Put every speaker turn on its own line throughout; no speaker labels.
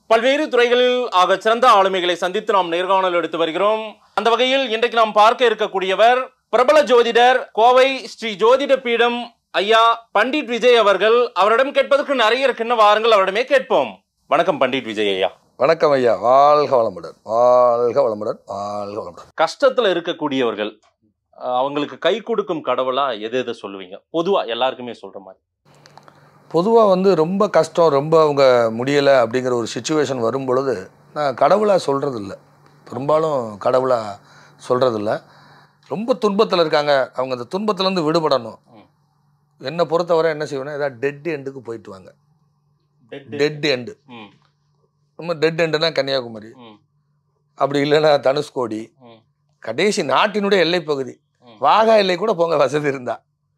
பல்வேறு துறைகளில் ஆக சிறந்த ஆளுமைகளை சந்தித்து நாம் நேர்காணல் எடுத்து வருகிறோம் அந்த வகையில் இன்றைக்கு நாம் பார்க்க இருக்கக்கூடியவர் பிரபல ஜோதிடர் கோவை ஸ்ரீ ஜோதிட பீடம் ஐயா பண்டிட் விஜய் அவர்கள் அவரிடம் கேட்பதற்கு நிறைய இருக்கின்ற வாருங்கள் அவரிடமே கேட்போம் வணக்கம் பண்டிட் விஜய் ஐயா
வணக்கம் ஐயா வாழ்க வளமுடன் வாழ்க வளமுடன் வாழ்க வளமுடன்
கஷ்டத்துல இருக்கக்கூடியவர்கள் அஹ், அவங்களுக்கு கை கொடுக்கும் கடவுளா எது எதை சொல்லுவீங்க பொதுவா எல்லாருக்குமே சொல்ற மாதிரி
பொதுவாக வந்து ரொம்ப கஷ்டம் ரொம்ப அவங்க முடியலை அப்படிங்கிற ஒரு சுச்சுவேஷன் வரும் பொழுது நான் கடவுளாக சொல்கிறதில்ல பெரும்பாலும் கடவுளாக சொல்கிறதில்ல ரொம்ப துன்பத்தில் இருக்காங்க அவங்க அந்த துன்பத்துலேருந்து விடுபடணும்
ம்.
என்னை பொறுத்தவரை என்ன செய்வேன்னா ஏதாவது டெட் எண்டுக்கு போயிட்டு வாங்க டெட் எண்டு
ம்,
நம்ம டெட் எண்டுனா கன்னியாகுமரி
ம்,
அப்படி இல்லைன்னா தனுஷ்கோடி
ம்.
கடைசி நாட்டினுடைய எல்லைப் பகுதி
ம்.
வாகா எல்லை கூட போங்க வசதி இருந்தா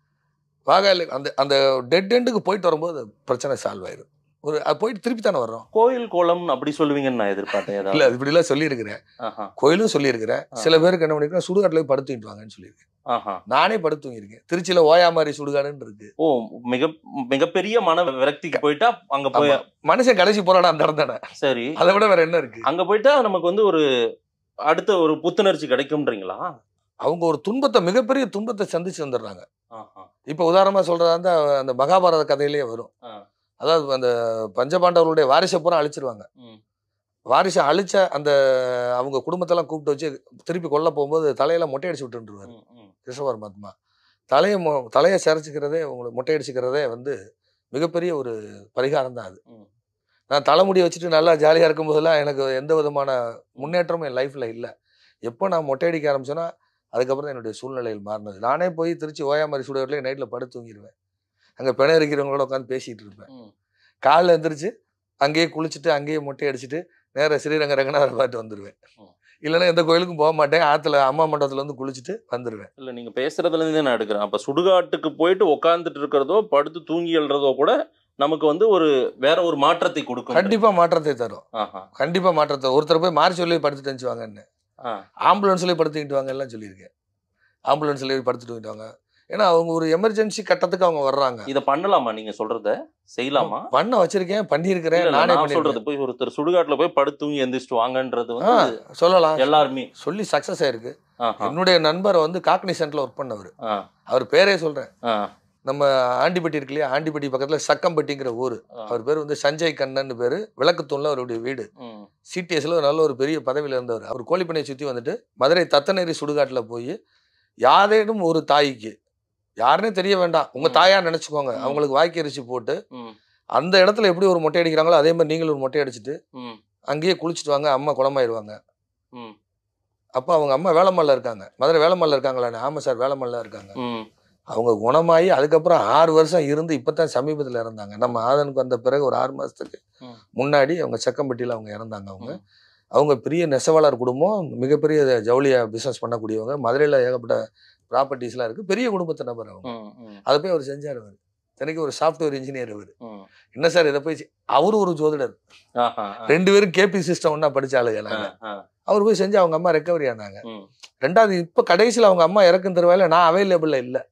வாகா எல்லை அந்த அந்த டெட் எண்டுக்கு போயிட்டு வரும்போது பிரச்சனை சால்வ் ஆயிடும் ஒரு அது போயிட்டு திருப்பி தானே வர்றோம்
கோயில் கோலம் அப்படி சொல்லுவீங்கன்னு நான் எதிர்பார்த்தேன்
இல்ல
ஏதாவது
அது இப்படிலாம் சொல்லியிருக்கிறேன்
ஆஹா,
கோயிலும் சொல்லியிருக்கிறேன்
ஆ.
சில பேருக்கு என்ன பண்ணிருக்கேன் சுடுகாட்டில் போய் படுத்துக்கிட்டு வாங்கன்னு சொல்லியிருக்கேன்
ஆஹா.
நானே படுத்து தூங்கியிருக்கேன் திருச்சியில ஓயாமாரி சுடுகாடுன்னு இருக்கு
ஓ மிக மிகப்பெரிய மன விரக்திக்கு போயிட்டா அங்க போய்
ஆமா. மனுஷன் கடைசி போறானா அந்த இடம் தானே
சரி
அதை விட வேற என்ன இருக்கு
அங்க போயிட்டா நமக்கு வந்து ஒரு அடுத்த ஒரு புத்துணர்ச்சி கிடைக்கும்ன்றீங்களா
அவங்க ஒரு துன்பத்தை மிகப்பெரிய துன்பத்தை சந்திச்சு வந்துடுறாங்க
ஆஹா.
இப்போ உதாரணமா சொல்றதா இருந்தா அந்த மகாபாரத கதையிலேயே வரும்
ஆ.
அதாவது அந்த பஞ்சபாண்டவர்களுடைய வாரிசை பூரா அழிச்சிருவாங்க
ம்.
வாரிசை அழிச்ச அந்த அவங்க குடும்பத்தெல்லாம் கூப்பிட்டு வச்சு திருப்பி கொல்ல போகும்போது தலையில மொட்டை அடிச்சு விட்டுருவாரு
ம், ம்.
கிருஷ்ண பரமாத்மா தலையை மொ- தலையை சிரைச்சிக்கிறதே உங்களுக்கு மொட்டை அடிச்சுக்கிறதே வந்து மிகப்பெரிய ஒரு பரிகாரம் தான் அது
ம்.
நான் தலைமுடியை வச்சுட்டு நல்லா ஜாலியாக இருக்கும்போதெல்லாம் எனக்கு எந்த விதமான முன்னேற்றமும் என் லைஃப்பில் இல்லை எப்போ நான் மொட்டை அடிக்க ஆரம்பிச்சேன்னா அதுக்கப்புறம் தான் என்னுடைய சூழ்நிலையில் மாறினது நானே போய் திருச்சி ஓயாமரி சுடுகாட்டிலே நைட்டில் படுத்து தூங்கிடுவேன் அங்கே பிணை இருக்கிறவங்களோட உட்காந்து பேசிகிட்டு இருப்பேன்
ம்.
காலைல எந்திரிச்சு அங்கேயே குளிச்சுட்டு அங்கேயே மொட்டை அடிச்சுட்டு நேரா ஸ்ரீரங்க ரங்கநாதர் பார்த்து வந்துடுவேன்
ம்.
இல்லைன்னா எந்த கோயிலுக்கும் போக மாட்டேன் ஆற்றுல அம்மா மண்டபத்துல வந்து குளிச்சுட்டு வந்துடுவேன்
இல்ல நீங்க பேசுறதுல இருந்து நான் எடுக்கிறேன் அப்ப சுடுகாட்டுக்கு போயிட்டு உட்கார்ந்துட்டு இருக்கிறதோ படுத்து தூங்கி எழுறதோ கூட நமக்கு வந்து ஒரு வேற ஒரு மாற்றத்தை கொடுக்கும்
கண்டிப்பாக மாற்றத்தை தரும்
ஆஹா.
கண்டிப்பாக மாற்றத்தை ஒருத்தர் போய் மாறி சொல்லி படுத்துட்டு வந்துச்சு வாங்கன்னு
ஆ.
ஆம்புலன்ஸ்லேயே படுத்துக்கிட்டு வாங்க எல்லாம் சொல்லியிருக்கேன் ஆம்புலன்ஸ்லேயே படுத்துட்டு வந்துட்டு வாங்க ஏன்னா அவங்க ஒரு எமர்ஜென்சி கட்டத்துக்கு அவங்க வர்றாங்க
இத பண்ணலாமா நீங்க சொல்றத செய்யலாமா
பண்ண வச்சிருக்கேன் பண்ணியிருக்கிறேன்
இல்ல, இல்ல,
நானே
நான்
பண்ணியிருக்கேன்
சொல்றது போய் ஒருத்தர் சுடுகாட்டுல போய் படுத்து தூங்கி எந்திரிச்சிட்டு வாங்கன்றது
ஆ
வந்து
சொல்லலாம்
எல்லாருமே
சொல்லி சக்ஸஸ் ஆயிருக்கு
ஆஹா.
என்னுடைய நண்பர் வந்து காக்னிசன்ட்ல ஒர்க் பண்ணவர்
ஆ,
அவர் பேரே சொல்றேன்
ஆ,
நம்ம ஆண்டிப்பட்டி இருக்கு இல்லையா ஆண்டிப்பட்டி பக்கத்துல சக்கம்பட்டிங்கிற ஊர்
ஆ.
அவர் பேர் வந்து சஞ்சய் கண்ணன் பேரு விளக்குத்தூண்ல அவருடைய வீடு
ம்,
சிடிஎஸ்ல ஒரு நல்ல ஒரு பெரிய பதவியில இருந்தவர் அவர் கோழிப்பண்ணையை சுத்தி வந்துட்டு மதுரை தத்தநேரி சுடுகாட்டுல போய் யாரேனும் ஒரு தாய்க்கு யாருன்னே தெரிய வேண்டாம் உங்க
ம்.
தாயா நினைச்சுக்கோங்க
ம்.
அவங்களுக்கு வாய்க்கு அரிசி போட்டு
ம்,
அந்த இடத்துல எப்படி ஒரு மொட்டை அடிக்கிறாங்களோ அதே மாதிரி நீங்களும் ஒரு மொட்டை அடிச்சுட்டு
ம்,
அங்கேயே குளிச்சுட்டு வாங்க அம்மா குணமாயிருவாங்க
ம்,
அப்போ அவங்க அம்மா வேளமல்ல இருக்காங்க மதுரை வேளமல்ல இருக்காங்களா ஆமா சார் வேளமல்ல இருக்காங்க
ம்,
அவங்க குணமாயி அதுக்கப்புறம் ஆறு வருஷம் இருந்து இப்பதான் சமீபத்தில் இறந்தாங்க நம்ம ஆதனுக்கு வந்த பிறகு ஒரு ஆறு மாசத்துக்கு
ம்.
முன்னாடி அவங்க செக்கம்பட்டியில் அவங்க இறந்தாங்க அவங்க
ம்.
அவங்க பெரிய நெசவாளர் குடும்பம் மிகப்பெரிய ஜவுளியா பிஸ்னஸ் பண்ணக்கூடியவங்க மதுரையில் ஏகப்பட்ட ப்ராப்பர்ட்டிஸ்லாம் இருக்கு பெரிய குடும்பத்தை நபர் அவங்க
ம், ம்,
அதை போய் அவர் செஞ்சார் அவர் எனக்கு ஒரு சாஃப்ட்வேர் இன்ஜினியர் அவர்
ம்.
என்ன சார் இதை போய் செ- அவரும் ஒரு ஜோதிடர்
ஆஹா, ஆ,
ரெண்டு பேரும் கேபி சிஸ்டம் ஒன்றா படிச்சாளுங்க
ஆ,
நாங்க
ஆ,
அவர் போய் செஞ்சு அவங்க அம்மா ரெக்கவரி ஆனாங்க
ம்,
ரெண்டாவது இப்போ கடைசியில் அவங்க அம்மா இறக்கும் தருவாயில நான் அவைலபிளில் இல்லை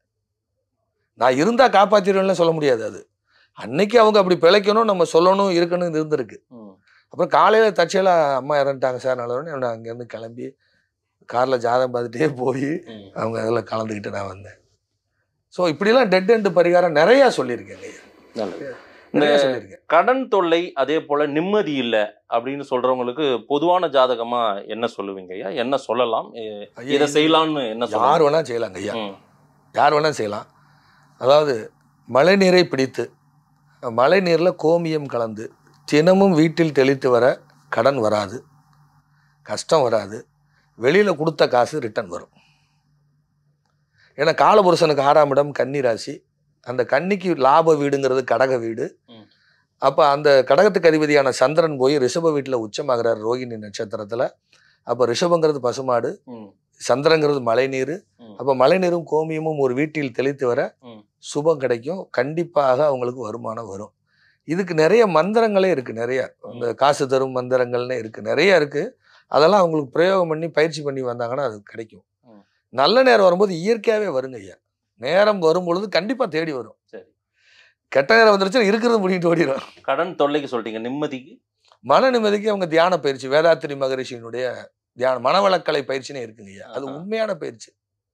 நான் இருந்தா காப்பாற்றிடுவேன்ல சொல்ல முடியாது அது அன்னைக்கு அவங்க அப்படி பிழைக்கணும் நம்ம சொல்லணும் இருக்கணும் இருந்திருக்கு
ம்.
அப்புறம் காலையில் தற்செயலா அம்மா இறந்துட்டாங்க சார் நல்லவொடனே நான் அங்கேருந்து கிளம்பி காரில் ஜாதகம் பார்த்துட்டே போய்
ம்.
அவங்க அதில் கலந்துக்கிட்டு நான் வந்தேன் ஸோ இப்படிலாம் டெட் எண்டு பரிகாரம் நிறையா சொல்லியிருக்கேங்க ஐயா.
நல்லது.
நிறையா சொல்லியிருக்கேன்
கடன் தொல்லை அதே போல நிம்மதி இல்ல அப்படின்னு சொல்றவங்களுக்கு பொதுவான ஜாதகமா என்ன சொல்லுவீங்க ஐயா என்ன சொல்லலாம் எ-
ஐயா,
இதை செய்யலாம்னு என்ன
யார்
சொல்லுவாங்க
வேணால் செய்யலாங்க ஐயா யார் வேணால் செய்யலாம் அதாவது மழை நீரை பிடித்து மழை நீரில் கோமியம் கலந்து தினமும் வீட்டில் தெளித்து வர கடன் வராது கஷ்டம் வராது வெளியில் கொடுத்த காசு ரிட்டர்ன் வரும் ஏன்னா காலபுருஷனுக்கு ஆறாம் இடம் கன்னி ராசி அந்த கன்னிக்கு லாப வீடுங்கிறது கடக வீடு
ம்.
அப்போ அந்த கடகத்துக்கு அதிபதியான சந்திரன் போய் ரிஷப வீட்டில் உச்சமாகிறார் ரோகிணி நட்சத்திரத்தில் அப்போ ரிஷபங்கிறது பசுமாடு
ம்,
சந்திரங்கிறது மழைநீர்
ம்.
அப்போ மழைநீரும் கோமியமும் ஒரு வீட்டில் தெளித்து வர
ம்.
சுபம் கிடைக்கும் கண்டிப்பாக அவங்களுக்கு வருமானம் வரும் இதுக்கு நிறைய மந்திரங்களே இருக்கு நிறைய இந்த காசு தரும் மந்திரங்கள்னு இருக்கு நிறைய இருக்கு அதெல்லாம் அவங்களுக்கு பிரயோகம் பண்ணி பயிற்சி பண்ணி வந்தாங்கன்னா அது கிடைக்கும்
ம்.
நல்ல நேரம் வரும்போது இயற்கையாகவே வருங்க ஐயா நேரம் வரும் பொழுது கண்டிப்பாக தேடி வரும்
சரி
கெட்ட நேரம் வந்துருச்சு இருக்கிறது முடிட்டு ஓடிடும்
கடன் தொல்லைக்கு சொல்லிட்டீங்க நிம்மதிக்கு
மன நிம்மதிக்கு அவங்க தியான பயிற்சி வேதாத்திரி மகரிஷியினுடைய தியான மனவளக்கலை பயிற்சினே இருக்குங்க ஐயா அது
ஆஹா.
உண்மையான பயிற்சி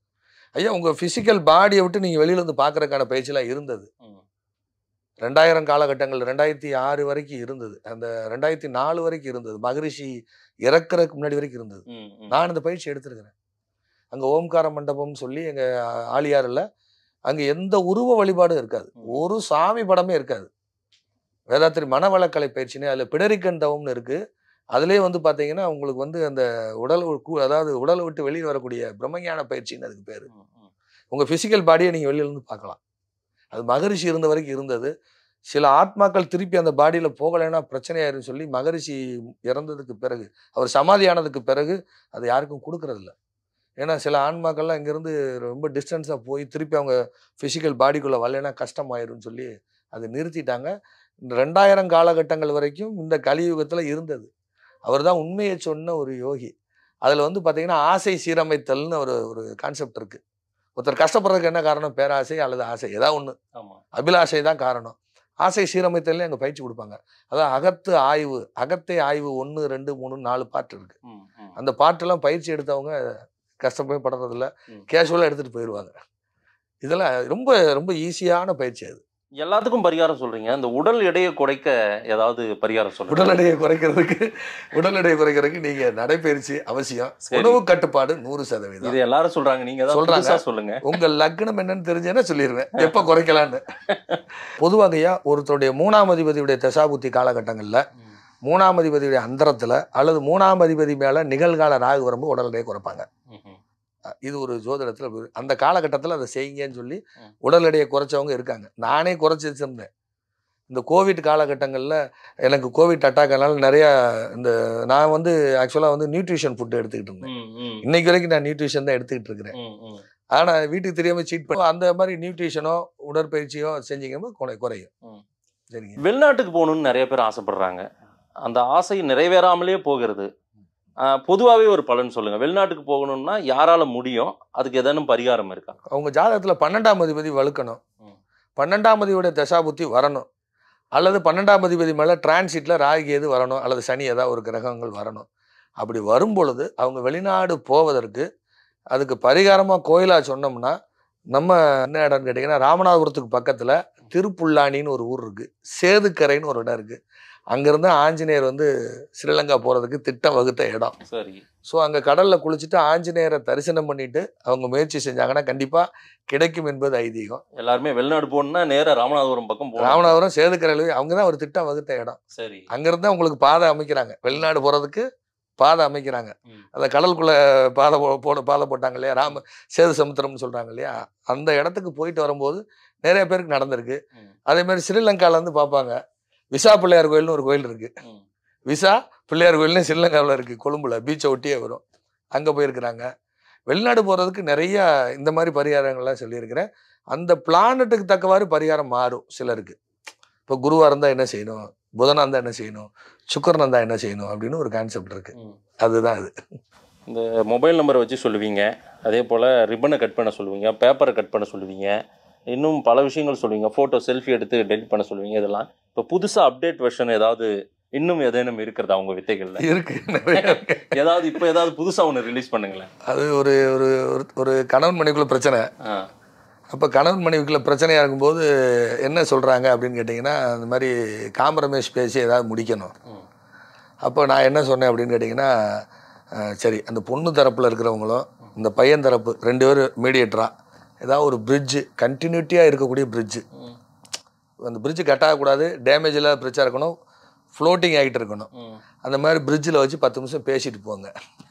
ஐயா உங்க பிசிக்கல் பாடியை விட்டு நீங்க வெளியில வந்து பாக்குறதுக்கான பயிற்சிலாம் இருந்தது
ம்.
ரெண்டாயிரம் காலகட்டங்கள் ரெண்டாயிரத்தி ஆறு வரைக்கும் இருந்தது அந்த ரெண்டாயிரத்தி நாலு வரைக்கும் இருந்தது மகரிஷி இறக்குறதுக்கு முன்னாடி வரைக்கும் இருந்தது
ம், ம்.
நான் இந்த பயிற்சி எடுத்திருக்கிறேன் அங்க ஓம்கார மண்டபம் சொல்லி எங்க ஆலியாரில் அங்க எந்த உருவ வழிபாடும் இருக்காது
ம்.
ஒரு சாமி படமே இருக்காது வேதாத்திரி மனவளக்கலை பயிற்சினே அதுல பிடரிக்கன் தவம்னு இருக்கு அதுலயே வந்து பாத்தீங்கன்னா உங்களுக்கு வந்து அந்த உடல் கு- அதாவது உடலை விட்டு வெளியில் வரக்கூடிய பிரம்மஞான பயிற்சின்னு அதுக்கு பேரு
ம், ம்.
உங்க பிசிக்கல் பாடியை நீங்க வெளியில இருந்து பார்க்கலாம் அது மகரிஷி இருந்த வரைக்கும் இருந்தது சில ஆத்மாக்கள் திருப்பி அந்த பாடியில போகலைன்னா பிரச்சனையாயிருன்னு சொல்லி மகரிஷி இறந்ததுக்கு பிறகு அவர் சமாதி ஆனதுக்கு பிறகு அது யாருக்கும் கொடுக்கறது இல்ல ஏன்னா சில ஆன்மாக்கள்லாம் இங்கேருந்து ரொம்ப டிஸ்டன்ஸாக போய் திருப்பி அவங்க ஃபிசிக்கல் பாடிக்குள்ளே வரலைன்னா கஷ்டமாயிரும்னு சொல்லி அதை நிறுத்திட்டாங்க இந்த ரெண்டாயிரம் காலகட்டங்கள் வரைக்கும் இந்த கலியுகத்தில் இருந்தது அவர் தான் உண்மையை சொன்ன ஒரு யோகி அதில் வந்து பார்த்தீங்கன்னா ஆசை சீரமைத்தல்னு ஒரு ஒரு கான்செப்ட் இருக்கு ஒருத்தர் கஷ்டப்படுறதுக்கு என்ன காரணம் பேராசை அல்லது ஆசை ஏதாவது ஒன்று
ஆமா
அபிலாஷை தான் காரணம் ஆசை சீரமைத்தல்ல அங்கே பயிற்சி கொடுப்பாங்க அதான் அகத்து ஆய்வு அகத்தை ஆய்வு ஒன்று ரெண்டு மூணு நாலு பாட்டு இருக்கு
ம், ம்.
அந்த பாட்டெல்லாம் பயிற்சி எடுத்தவங்க கஷ்டமே படுறதில்ல
ம்.
கேஷுவலாக எடுத்துகிட்டு போயிடுவாங்க இதெல்லாம் ரொம்ப ரொம்ப ஈஸியான பயிற்சி அது
எல்லாத்துக்கும் பரிகாரம் சொல்றீங்க இந்த உடல் எடையை குறைக்க ஏதாவது பரிகாரம் சொல்லுங்க
உடல் எடையை குறைக்கிறதுக்கு உடல் எடையை குறைக்கிறதுக்கு நீங்க நடைப்பயிற்சி அவசியம்
சரி.
உணவு கட்டுப்பாடு நூறு சதவீதம்
இது எல்லாரும் சொல்றாங்க நீங்க ஏதாவது
சொல்றாங்க.
புதுசா சொல்லுங்க
உங்க லக்னம் என்னன்னு தெரிஞ்சேன்னா சொல்லிடுவேன் எப்ப குறைக்கலான்னு பொதுவாகயா ஒருத்தருடைய மூணாம் அதிபதியுடைய தசாபுத்தி காலகட்டங்கள்ல மூணாம் அதிபதியுடைய அந்தரத்துல அல்லது மூணாம் அதிபதி மேல நிகழ்கால ராகு வரம்பு உடல் எடையை குறைப்பாங்க
ம், ம்.
இது ஒரு ஜோதிடத்துல ஒரு- அந்த காலகட்டத்துல அதை செய்யுங்கன்னு சொல்லி
ம்.
உடல் எடையை குறைச்சவங்க இருக்காங்க நானே குறைச்சி வச்சிருந்தேன் இந்த கோவிட் காலகட்டங்களில் எனக்கு கோவிட் அட்டாக் ஆனால நிறைய இந்த நான் வந்து ஆக்சுவலாக வந்து நியூட்ரிஷன் ஃபுட் எடுத்துக்கிட்டு இருந்தேன்
ம், ம்.
இன்னைக்கு வரைக்கும் நான் நியூட்ரிஷன் தான் எடுத்துக்கிட்டு இருக்கிறேன்
ம், ம்.
ஆனால் வீட்டுக்கு தெரியாம சீட் பண்ணி அந்த மாதிரி நியூட்ரிஷனோ உடற்பயிற்சியோ செஞ்சீங்கன்னா குறை குறையும்
ம்.
சரிங்க
வெளிநாட்டுக்கு போகணும்னு நிறைய பேர் ஆசைப்படுறாங்க அந்த ஆசை நிறைவேறாமலே போகிறது ஆஹ், பொதுவாவே ஒரு பலன் சொல்லுங்க வெளிநாட்டுக்கு போகணும்னா யாரால முடியும் அதுக்கு ஏதேனும் பரிகாரம் இருக்கா
அவங்க ஜாதகத்தில் பன்னெண்டாம் அதிபதி வலுக்கணும்
ம்.
பன்னெண்டாம் அதிபதியோட தசாபுத்தி வரணும் அல்லது பன்னெண்டாம் அதிபதி மேலே டிரான்சிட்டில் ராகு எது வரணும் அல்லது சனி ஏதாவது ஒரு கிரகங்கள் வரணும் அப்படி வரும் பொழுது அவங்க வெளிநாடு போவதற்கு அதுக்கு பரிகாரமாக கோயிலா சொன்னோம்னா நம்ம என்ன இடம்னு கேட்டிங்கன்னா ராமநாதபுரத்துக்கு பக்கத்தில் திருப்புல்லானின்னு ஒரு ஊர் இருக்குது சேதுக்கரைன்னு ஒரு இடம் இருக்குது அங்கேருந்து ஆஞ்சநேயர் வந்து ஸ்ரீலங்கா போகிறதுக்கு திட்டம் வகுத்த இடம்
சரி
ஸோ அங்கே கடலில் குளிச்சுட்டு ஆஞ்சநேயரை தரிசனம் பண்ணிட்டு அவங்க முயற்சி செஞ்சாங்கன்னா கண்டிப்பாக கிடைக்கும் என்பது ஐதீகம்
எல்லாருமே வெளிநாடு போகணும்னா நேரா ராமநாதபுரம் பக்கம் போகணும்
ராமநாதபுரம் சேதுக்கரையில் அவங்க தான் ஒரு திட்டம் வகுத்த இடம்
சரி
அங்கேருந்து உங்களுக்கு பாதை அமைக்கிறாங்க வெளிநாடு போகிறதுக்கு பாதை அமைக்கிறாங்க
ம்.
அந்த கடலுக்குள்ள பாதை போ- போட பாதை போட்டாங்க இல்லையா ராம சேது சமுத்திரம்னு சொல்கிறாங்க இல்லையா அந்த இடத்துக்கு போயிட்டு வரும்போது நிறைய பேருக்கு நடந்திருக்கு
ம்.
அதே மாதிரி ஸ்ரீலங்கால இருந்து பார்ப்பாங்க விசா பிள்ளையார் கோயில்னு ஒரு கோயில் இருக்கு
ம்.
விசா பிள்ளையார் கோயில்னு ஸ்ரீலங்காவில் இருக்குது கொழும்புல பீச்சை ஒட்டியே வரும் அங்கே போயிருக்கிறாங்க வெளிநாடு போகிறதுக்கு நிறைய இந்த மாதிரி பரிகாரங்கள்லாம் சொல்லியிருக்கிறேன் அந்த பிளானட்டுக்கு தக்கவாறு பரிகாரம் மாறும் சிலருக்கு இப்போ குருவாக இருந்தால் என்ன செய்யணும் புதனாக இருந்தால் என்ன செய்யணும் சுக்கரனாக இருந்தால் என்ன செய்யணும் அப்படின்னு ஒரு கான்செப்ட் இருக்குது
ம்.
அதுதான் அது
இந்த மொபைல் நம்பரை வச்சு சொல்லுவீங்க அதே போல் ரிப்பனை கட் பண்ண சொல்லுவீங்க பேப்பரை கட் பண்ண சொல்லுவீங்க இன்னும் பல விஷயங்கள் சொல்லுவீங்க ஃபோட்டோ செல்ஃபி எடுத்து டெலிட் பண்ண சொல்லுவீங்க இதெல்லாம் இப்போ புதுசாக அப்டேட் வெர்ஷன் ஏதாவது இன்னும் ஏதேனும் இருக்கிறதா உங்க வித்தைகள்ல
இருக்கு நிறைய இருக்கு
ஏதாவது இப்போ ஏதாவது புதுசாக ஒன்று ரிலீஸ் பண்ணுங்களேன்
அது ஒரு ஒரு ஒரு- ஒரு கணவன் மனைவிக்குள்ள பிரச்சனை
ஆ
அப்போ கணவன் மனைவிக்குள்ள பிரச்சனையாக இருக்கும்போது என்ன சொல்கிறாங்க அப்படின்னு கேட்டிங்கன்னா அந்த மாதிரி காம்ப்ரமைஸ் பேசி ஏதாவது முடிக்கணும்
ம்.
அப்போ நான் என்ன சொன்னேன் அப்படின்னு கேட்டிங்கன்னா அஹ், சரி அந்த பொண்ணு தரப்பில் இருக்கிறவங்களும் இந்த பையன் தரப்பு ரெண்டு பேரும் மீடியேட்டராக ஏதாவது ஒரு பிரிட்ஜு கண்டினியூட்டியாக இருக்கக்கூடிய பிரிட்ஜு
ம்.
அந்த பிரிட்ஜு கட் ஆகக்கூடாது டேமேஜ் இல்லாத பிரிட்ஜாக இருக்கணும் ஃப்ளோட்டிங் ஆகிட்டு இருக்கணும்
ம்.
அந்த மாதிரி பிரிட்ஜில் வச்சு பத்து நிமிஷம் பேசிட்டு போங்க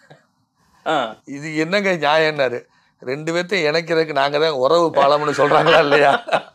ஆ
இது என்னங்க நியாயம்னாரு ரெண்டு பேர்த்தையும் இணைக்கிறதுக்கு நாங்கள் தான் உறவு பாலம்னு சொல்கிறாங்களா இல்லையா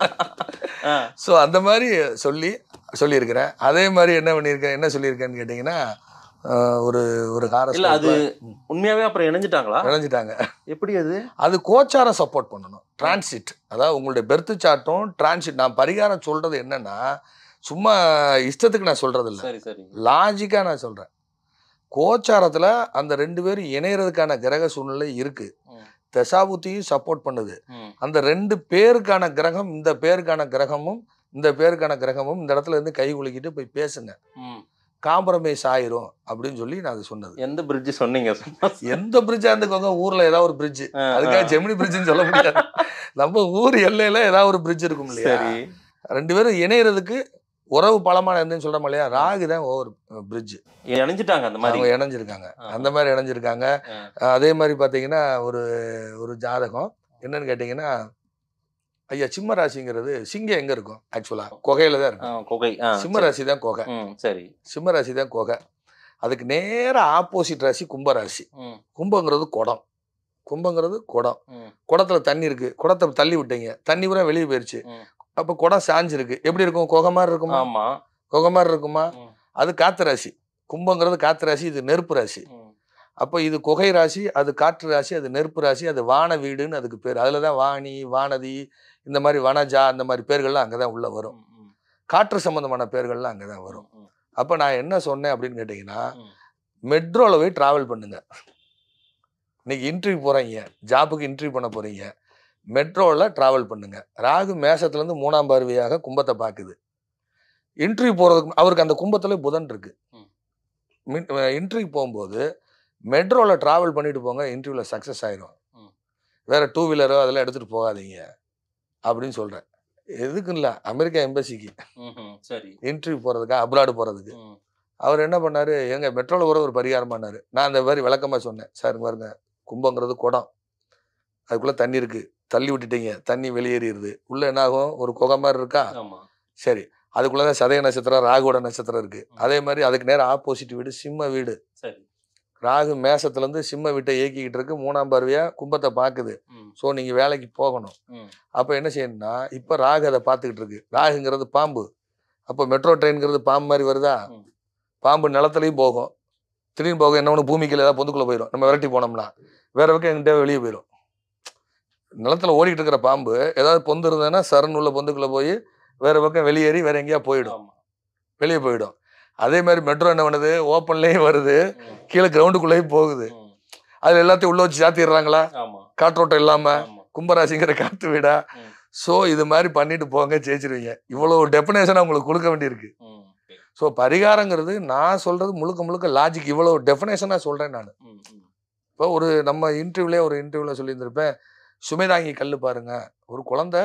ஆ
ஸோ அந்த மாதிரி சொல்லி சொல்லியிருக்கிறேன் அதே மாதிரி என்ன பண்ணியிருக்கேன் என்ன சொல்லியிருக்கேன்னு கேட்டிங்கன்னா ஆஹ், ஒரு ஒரு கார
இல்ல அது உண்மையாவே அப்புறம் இணைஞ்சிட்டாங்களா
இணைஞ்சிட்டாங்க
எப்படி அது
அது கோச்சாரம் சப்போர்ட் பண்ணணும் டிரான்சிட் அதாவது உங்களுடைய பெர்த்து சார்ட்டும் டிரான்சிட் நான் பரிகாரம் சொல்றது என்னன்னா சும்மா இஷ்டத்துக்கு நான் சொல்றது இல்லை
சரி சரி
லாஜிக்காக நான் சொல்றேன் கோச்சாரத்துல அந்த ரெண்டு பேரும் இணையறதுக்கான கிரக சூழ்நிலை இருக்கு
ம்.
தசாபுத்தியும் சப்போர்ட் பண்ணுது
ம்.
அந்த ரெண்டு பேருக்கான கிரகம் இந்த பேருக்கான கிரகமும் இந்த பேருக்கான கிரகமும் இந்த இடத்துல இருந்து கை குலுக்கிட்டு போய் பேசுங்க
ம்.
காம்ப்ரமைஸ் ஆயிரும் அப்படின்னு சொல்லி நான் அது சொன்னது
எந்த பிரிட்ஜ் சொன்னீங்க
எந்த பிரிட்ஜா இருந்துக்கோங்க ஊர்ல ஏதாவது ஒரு பிரிட்ஜ்
ஆ,
அதுக்காக
ஆ.
ஜெமினி பிரிட்ஜ்னு சொல்ல முடியாது நம்ம ஊர் எல்லையில ஏதாவது ஒரு பிரிட்ஜ் இருக்கும் இல்லையா
சரி
ரெண்டு பேரும் இணையறதுக்கு உறவு பலமான இருந்துன்னு சொல்றோம் இல்லையா ராகு தான் ஒவ்வொரு பிரிட்ஜ்
இணைஞ்சிட்டாங்க அந்த மாதிரி
அவங்க இணைஞ்சிருக்காங்க
ஆ.
அந்த மாதிரி இணைஞ்சிருக்காங்க
ஆ.
அதே மாதிரி பாத்தீங்கன்னா ஒரு ஒரு ஜாதகம் என்னன்னு கேட்டீங்கன்னா ஐயா சிம்ம ராசிங்கிறது சிங்கம் எங்க இருக்கும் ஆக்சுவலா குகையில தான்
ஆ,
இருக்கும்
குகை ஆ,
சிம்ம
சரி.
ராசி தான் குகை
ம், சரி
சிம்ம ராசி தான் குகை அதுக்கு நேரா ஆப்போசிட் ராசி கும்ப ராசி
ம்,
கும்பங்கிறது குடம் கும்பங்கிறது குடம்
ம்,
குடத்துல தண்ணி இருக்கு குடத்தை தள்ளி விட்டீங்க தண்ணி பூரா வெளியே போயிருச்சு
ம்.
அப்ப குடம் சாஞ்சிருக்கு எப்படி இருக்கும் குகை மாதிரி இருக்குமா
ஆமா
குகை மாதிரி இருக்குமா
ம்,
அது காத்து ராசி கும்பங்கிறது காத்து ராசி இது நெருப்பு ராசி
ம்,
அப்போ இது குகை ராசி அது காற்று ராசி அது நெருப்பு ராசி அது வான வீடுன்னு அதுக்கு பேர் அதில் தான் வாணி வானதி இந்த மாதிரி வனஜா அந்த மாதிரி பேர்கள்லாம் அங்கே தான் உள்ளே வரும்
ம், ம்,
காற்று சம்மந்தமான பேர்கள்லாம் அங்கே தான் வரும்
ம்,
அப்போ நான் என்ன சொன்னேன் அப்படின்னு கேட்டிங்கன்னா
ம்.
மெட்ரோவில் போய் ட்ராவல் பண்ணுங்க இன்னைக்கு இன்டர்வியூ போகிறீங்க ஜாப்புக்கு இன்டர்வியூ பண்ண போகிறீங்க மெட்ரோவில் ட்ராவல் பண்ணுங்க ராகு மேசத்துலேருந்து மூணாம் பார்வையாக கும்பத்தை பார்க்குது இன்டர்வியூ போகிறதுக்கு அவருக்கு அந்த கும்பத்தில் புதன் இருக்கு
ம்.
இன்டர்வியூ போகும்போது மெட்ரோவில் ட்ராவல் பண்ணிட்டு போங்க இன்டர்வியூவில் சக்ஸஸ் ஆயிரும்
ம்.
வேற டூ வீலரோ அதெல்லாம் எடுத்துகிட்டு போகாதீங்க அப்படின்னு சொல்கிறேன் எதுக்கும் இல்லை அமெரிக்கா எம்பசிக்கு
ம், ம், சரி
இன்டர்வியூ போகிறதுக்கா அப்ராடு போகிறதுக்கு
ம்,
அவர் என்ன பண்ணாரு எங்க மெட்ரோல கூட ஒரு பரிகாரம் பண்ணாரு நான் அந்த மாதிரி விளக்கமா சொன்னேன் சார் இங்க பாருங்க கும்பங்கிறது குடம் அதுக்குள்ள தண்ணி இருக்கு தள்ளி விட்டுட்டீங்க தண்ணி வெளியேறிடுது உள்ள என்ன ஆகும் ஒரு குகை மாதிரி இருக்கா
ஆமா
சரி அதுக்குள்ளதான் சதய நட்சத்திரம் ராகுவோட நட்சத்திரம் இருக்கு அதே மாதிரி அதுக்கு நேரம் ஆப்போசிட் வீடு சிம்ம வீடு
சரி
ராகு மேசத்துல இருந்து சிம்ம வீட்டை இயக்கிக்கிட்டு இருக்கு மூணாம் பார்வையா கும்பத்தை பாக்குது
ம்,
ஸோ நீங்க வேலைக்கு போகணும்
ம்,
அப்போ என்ன செய்யணும்னா இப்போ ராகு அதை பார்த்துக்கிட்டு இருக்கு ராகுங்கிறது பாம்பு அப்போ மெட்ரோ ட்ரெயின்ங்கிறது பாம்பு மாதிரி வருதா
ம்.
பாம்பு நிலத்துலையும் போகும் திடீர்னு போக என்ன ஒன்று பூமிக்குள்ள ஏதாவது பொந்துக்குள்ளே போயிடும் நம்ம விரட்டி போனோம்னா வேற பக்கம் எங்கிட்ட வெளியே போயிடும் நிலத்துல ஓடிட்டு இருக்கிற பாம்பு ஏதாவது பொந்து இருந்ததுன்னா சரண் உள்ள பொந்துக்குள்ளே போய் வேற பக்கம் வெளியேறி வேற எங்கேயா போயிடும்
ஆமா
வெளியே போயிடும் அதே மாதிரி மெட்ரோ என்ன பண்ணுது ஓப்பன்லேயும் வருது
ம்,
கீழே கிரவுண்டுக்குள்ளேயும் போகுது
ம்,
அதில் எல்லாத்தையும் உள்ள வச்சு சாத்திடுறாங்களா
ஆமா
காற்றோட்டம் இல்லாமல்
ஆமா
கும்பராசிங்கிற காத்து வீடா
ம்.
ஸோ இது மாதிரி பண்ணிட்டு போங்க ஜெயிச்சிருவீங்க இவ்வளோ டெஃபினேஷன் உங்களுக்கு கொடுக்க வேண்டியிருக்கு
ம்,
ஸோ பரிகாரங்கிறது நான் சொல்றது முழுக்க முழுக்க லாஜிக் இவ்வளோ டெஃபினேஷனாக சொல்றேன் நான்
ம், ம்,
இப்போ ஒரு நம்ம இன்டர்வியூலே ஒரு இன்டர்வியூல சொல்லியிருந்திருப்பேன் சுமைதாங்கி கல் பாருங்க ஒரு குழந்தை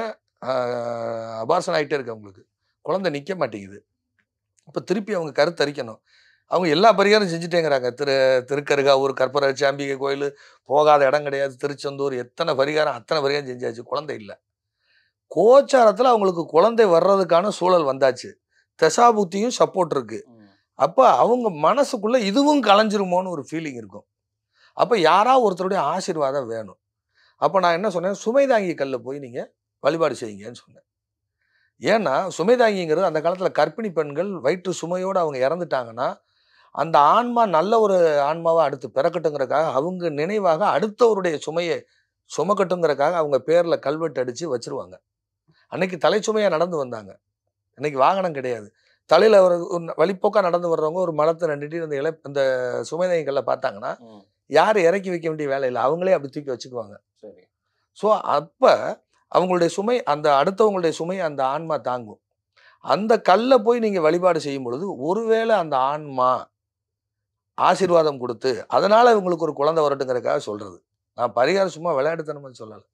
அபார்சன் ஆகிட்டே இருக்கு அவங்களுக்கு குழந்தை நிற்க மாட்டேங்குது இப்போ திருப்பி அவங்க கருத்தரிக்கணும் அவங்க எல்லா பரிகாரம் செஞ்சுட்டேங்கிறாங்க திரு திருக்கருகாவூர் கற்பராட்சி அம்பிகை கோயில் போகாத இடம் கிடையாது திருச்செந்தூர் எத்தனை பரிகாரம் அத்தனை பரிகாரம் செஞ்சாச்சு குழந்தை இல்லை கோச்சாரத்தில் அவங்களுக்கு குழந்தை வர்றதுக்கான சூழல் வந்தாச்சு தசாபுத்தியும் சப்போர்ட் இருக்கு
ம்,
அப்போ அவங்க மனசுக்குள்ள இதுவும் கலைஞ்சிருமோன்னு ஒரு ஃபீலிங் இருக்கும் அப்போ யாரா ஒருத்தருடைய ஆசீர்வாதம் வேணும் அப்போ நான் என்ன சொன்னேன் சுமைதாங்கி கல்ல போய் நீங்கள் வழிபாடு செய்யுங்கன்னு சொன்னேன் ஏன்னா சுமைதாங்கிங்கிறது அந்த காலத்தில் கர்ப்பிணி பெண்கள் வயிற்று சுமையோடு அவங்க இறந்துட்டாங்கன்னா அந்த ஆன்மா நல்ல ஒரு ஆன்மாவை அடுத்து பிறக்கட்டுங்கிறக்காக அவங்க நினைவாக அடுத்தவருடைய சுமையை சுமக்கட்டுங்கிறக்காக அவங்க பேரில் கல்வெட்டு அடித்து வச்சிருவாங்க அன்னைக்கு தலைச்சுமையாக நடந்து வந்தாங்க இன்னைக்கு வாகனம் கிடையாது தலையில் ஒரு ஒரு வழிப்போக்கா நடந்து வர்றவங்க ஒரு மரத்தை நண்டுட்டு அந்த இலை அந்த சுமைதாங்கிகளை பார்த்தாங்கன்னா
ம்,
யார் இறக்கி வைக்க வேண்டிய வேலை இல்லை அவங்களே அப்படி தூக்கி வச்சுக்குவாங்க
சரி
ஸோ அப்போ அவங்களுடைய சுமை அந்த அடுத்தவங்களுடைய சுமை அந்த ஆன்மா தாங்கும் அந்த கல்லை போய் நீங்கள் வழிபாடு செய்யும் பொழுது ஒருவேளை அந்த ஆன்மா ஆசீர்வாதம் கொடுத்து அதனால இவங்களுக்கு ஒரு குழந்தை வரட்டுங்கிறதுக்காக சொல்றது நான் பரிகாரம் சும்மா விளையாட்டுத்தனமா சொல்லலை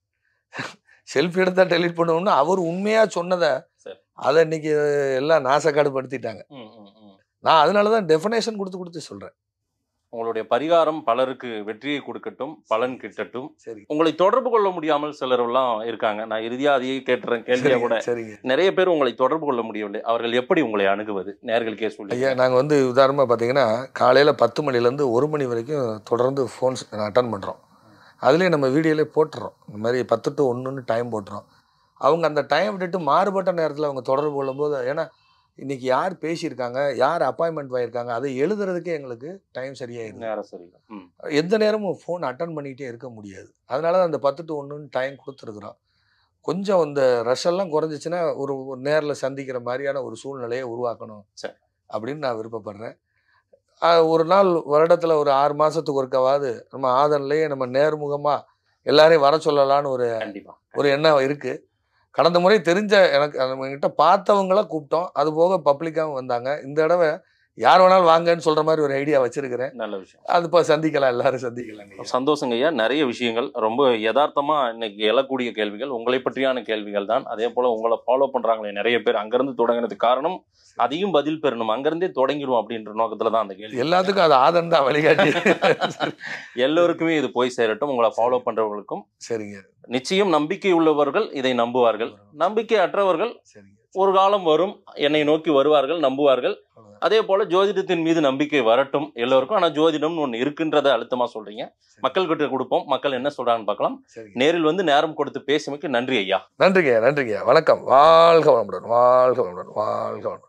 செல்ஃபி எடுத்தா டெலீட் பண்ணுவோம்னு அவர் உண்மையா சொன்னதை
சரி.
அதை இன்னைக்கு எல்லாம் நாசக்காடு படுத்திட்டாங்க
ம், ம், ம்.
நான் அதனால தான் டெஃபினேஷன் கொடுத்து கொடுத்து சொல்றேன்
உங்களுடைய பரிகாரம் பலருக்கு வெற்றியை கொடுக்கட்டும் பலன் கிட்டட்டும்
சரி
உங்களை தொடர்பு கொள்ள முடியாமல் சிலர் எல்லாம் இருக்காங்க நான் இறுதியா அதையே கேட்டுறேன் கேள்வியா கூட
சரிங்க
நிறைய பேர் உங்களை தொடர்பு கொள்ள முடியவில்லை அவர்கள் எப்படி உங்களை அணுகுவது நேர்களுக்கே சொல்லி
ஐயா நாங்கள் வந்து உதாரணமாக பார்த்தீங்கன்னா காலையில் பத்து மணிலேருந்து ஒரு மணி வரைக்கும் தொடர்ந்து ஃபோன்ஸ் அட்டன் பண்ணுறோம் அதுலேயே நம்ம வீடியோலே போட்டுறோம் இந்த மாதிரி பத்து டு ஒன்றுன்னு டைம் போட்டுறோம் அவங்க அந்த டைம் விட்டுட்டு மாறுபட்ட நேரத்தில் அவங்க தொடர்பு கொள்ளும்போது ஏன்னா இன்னைக்கு யார் பேசியிருக்காங்க யார் அப்பாயின்மெண்ட் வாங்கியிருக்காங்க அதை எழுதுறதுக்கே எங்களுக்கு டைம் சரியாயிருது
நேரம் சரி ம்
எந்த நேரமும் ஃபோன் அட்டன் பண்ணிக்கிட்டே இருக்க முடியாது அதனால தான் அந்த பத்து டு ஒன்றுன்னு டைம் கொடுத்துருக்குறோம் கொஞ்சம் இந்த ரஷ் எல்லாம் குறைஞ்சிச்சுன்னா ஒரு நேரில் சந்திக்கிற மாதிரியான ஒரு சூழ்நிலையை உருவாக்கணும்
சரி.
அப்படின்னு நான் விருப்பப்படுறேன் ஆஹ் ஒரு நாள் வருடத்தில் ஒரு ஆறு மாதத்துக்கு ஒருக்காவது நம்ம ஆதன்லேயே நம்ம நேர்முகமாக எல்லாரையும் வர சொல்லலான்னு ஒரு
கண்டிப்பா
ஒரு எண்ணம் இருக்குது கடந்த முறை தெரிஞ்ச எனக்கு நம்ம கிட்ட பார்த்தவங்கள கூப்பிட்டோம் அது போக பப்ளிக்காகவும் வந்தாங்க இந்த தடவை யார் வேணாலும் வாங்கன்னு சொல்ற மாதிரி ஒரு ஐடியா வச்சிருக்கிறேன்
நல்ல விஷயம்
அது இப்போ சந்திக்கலாம் எல்லாரும் சந்திக்கலாம்
சந்தோஷங்க ஐயா நிறைய விஷயங்கள் ரொம்ப யதார்த்தமா இன்னைக்கு எழக்கூடிய கேள்விகள் உங்களை பற்றியான கேள்விகள் தான் அதே போல உங்களை ஃபாலோ பண்றாங்களே நிறைய பேர் அங்கிருந்து தொடங்கினதுக்கு காரணம் அதையும் பதில் பெறணும் அங்கிருந்தே தொடங்கிடுவோம் அப்படின்ற நோக்கத்துல தான் அந்த கேள்வி
எல்லாத்துக்கும் அது ஆதன் தான் வழிகாட்டி
எல்லோருக்குமே இது போய் சேரட்டும் உங்களை ஃபாலோ பண்றவங்களுக்கும்
சரிங்க
நிச்சயம் நம்பிக்கை உள்ளவர்கள் இதை நம்புவார்கள் நம்பிக்கை அற்றவர்கள்
சரிங்க
ஒரு காலம் வரும் என்னை நோக்கி வருவார்கள் நம்புவார்கள்
அவ்வளவுதான்.
அதே போல ஜோதிடத்தின் மீது நம்பிக்கை வரட்டும் எல்லோருக்கும் ஆனா ஜோதிடம்னு ஒண்ணு இருக்குன்றத அழுத்தமா சொல்றீங்க மக்கள் கிட்ட கொடுப்போம் மக்கள் என்ன சொல்றாங்கன்னு பார்க்கலாம்
சரிங்க
நேரில் வந்து நேரம் கொடுத்து பேசியமைக்கு நன்றி ஐயா
நன்றிங்க நன்றிங்க வணக்கம் வாழ்க வளமுடன் வாழ்க வளமுடன் வாழ்க வளமுடன்